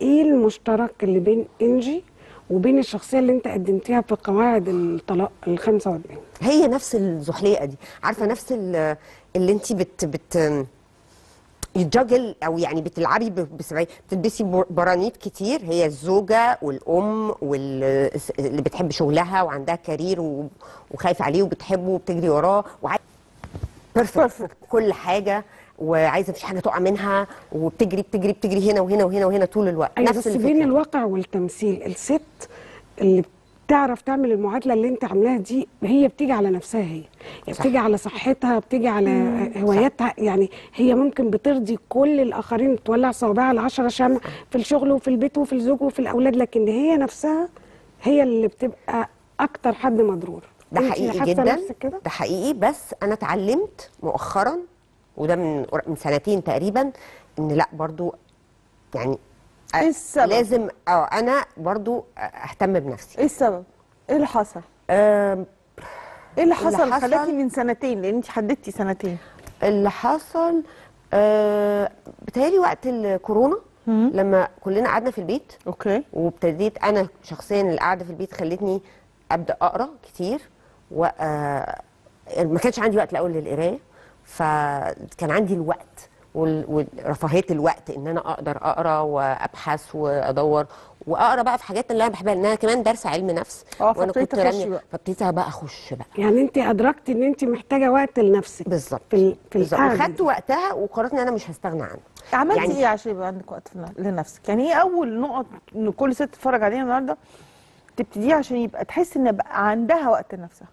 ايه المشترك اللي بين انجي وبين الشخصيه اللي انت قدمتيها في قواعد الطلاق ال 45 هي نفس الزحليقه دي عارفه نفس ال- اللي انت بت بت يتجاجل او يعني بتلعبي ب- بسبعين بتلبسي بر- برانيت كتير هي الزوجه والام واللي بتحب شغلها وعندها كارير و- وخايفه عليه وبتحبه وبتجري وراه بيرفكت كل حاجه وعايزه مفيش حاجه تقع منها وبتجري بتجري بتجري هنا وهنا وهنا وهنا طول الوقت ايوه نفس بس الفكره بين الواقع والتمثيل الست اللي بتعرف تعمل المعادله اللي انت عاملاها دي هي بتيجي على نفسها هي يعني صح. بتيجي على صحتها بتيجي على هواياتها يعني هي ممكن بترضي كل الاخرين تولع صوابعها العشرة شمع في الشغل وفي البيت وفي الزوج وفي الاولاد لكن هي نفسها هي اللي بتبقى اكتر حد مضرور ده انتي حقيقي حاسة جدا نفسك كده ده حقيقي بس انا اتعلمت مؤخرا وده من قر- من سنتين تقريبا ان لا برضو يعني أ- إيه السبب؟ لازم اه انا برضو اهتم بنفسي ايه السبب؟ ايه اللي حصل؟ آم، ايه اللي حصل حصل- خلاكي من سنتين لان انت حددتي سنتين اللي حصل آه بتهيألي وقت الكورونا لما كلنا قعدنا في البيت اوكي وابتديت انا شخصيا القعده في البيت خلتني ابدا اقرا كتير و آه، ما كانش عندي وقت الاول للقرايه فكان عندي الوقت وال- ورفاهيه الوقت ان انا اقدر اقرا وابحث وادور واقرا بقى في حاجات اللي انا بحبها لان انا كمان دارسه علم نفس اه، وانا فابتديتي كنت تخشي رامية- بقى. فابتديت بقى اخش بقى يعني انت ادركتي ان انت محتاجه وقت لنفسك بالظبط في ال- في بالظبط القعده وخدت دي. وقتها وقررت ان انا مش هستغنى عنه عملتي يعني- ايه عشان يبقى عندك وقت في- لنفسك؟ يعني ايه اول نقط ان كل ست تتفرج عليها النهارده تبتديها عشان يبقى تحس ان بقى عندها وقت لنفسها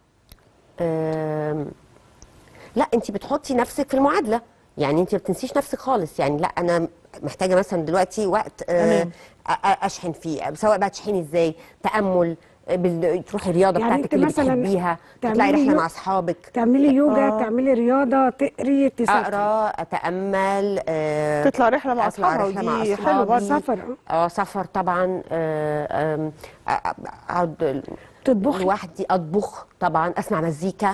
أم، لا انت بتحطي نفسك في المعادله يعني انت ما بتنسيش نفسك خالص يعني لا انا محتاجه مثلا دلوقتي وقت آه، تمام. أ- أ- اشحن فيه سواء بقى تشحني ازاي تامل آه، بال- تروحي الرياضه يعني بتاعتك انت اللي مثلاً بتحبيها تعملي تطلعي رحله يو- مع اصحابك تعملي يوجا آه. تعملي رياضه تقري تسافري اقرا اتامل آه، تطلع رحله مع أطلع اصحابها رحلة مع ودي أصحابي. حلوه برضه سفر اه اه سفر طبعا آه، آم، أ- أ- اقعد تطبخي لوحدي اطبخ طبعا اسمع مزيكا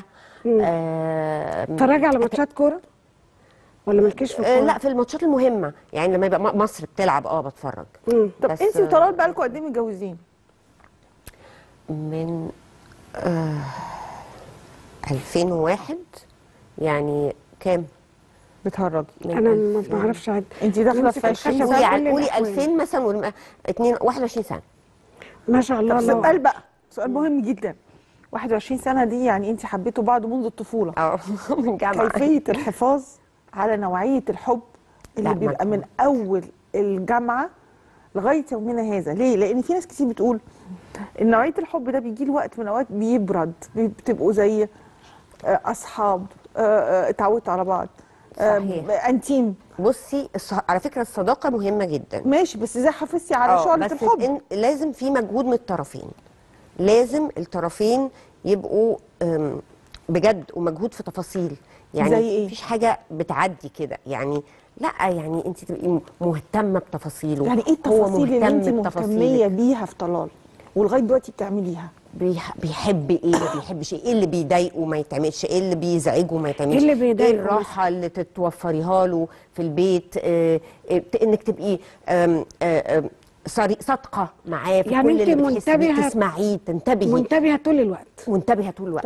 آه، تتفرجي على ماتشات كوره ولا مالكيش في آه، الكوره لا في الماتشات المهمه يعني لما يبقى م- مصر بتلعب اه بتفرج مم. طب بس- انت وطلال بقالكم قد ايه متجوزين؟ من آه 2001 يعني كام بتهرجي من انا ألف- ما بعرفش اعد انت داخله نمسك في 20 الخشب سنه قولي كل قولي الأحوال. 2000 مثلا والم- اتنين 21 سنه ما شاء الله طب الله سؤال بقى سؤال مهم جدا 21 سنه دي يعني انت حبيتوا بعض منذ الطفوله اه من جامعه كيفيه الحفاظ على نوعيه الحب اللي لا، ما بيبقى من طبعاً. اول الجامعه لغايه يومنا هذا ليه لان في ناس كتير بتقول ان نوعيه الحب ده بيجي له وقت من الاوقات بيبرد بي- بتبقوا زي آه، اصحاب آه، آه، اتعودتوا على بعض آه، صحيح. انتيم بصي الص- على فكره الصداقه مهمه جدا ماشي بس ازاي حافظتي على آه، شعله بس الحب إن لازم في مجهود من الطرفين لازم الطرفين يبقوا أم، بجد ومجهود في تفاصيل يعني زي إيه؟ مفيش حاجه بتعدي كده يعني لا يعني انت تبقي م- مهتمه بتفاصيله يعني ايه هو التفاصيل اللي مهتم انت بتفاصيلك. مهتميه بيها في طلال ولغايه دلوقتي بتعمليها بيح- بيحب ايه ما بيحبش ايه ايه اللي بيضايقه ما يتعملش ايه اللي بيزعجه ما يتعملش إيه اللي بيضايقه ايه الراحه اللي تتوفريها له في البيت آه آه انك تبقي آم، آه آم، صري- صادقه معاه في يعني كل أنت اللي بتحسي بيه منتبهة- تسمعيه تنتبهي منتبهه طول الوقت منتبهه طول الوقت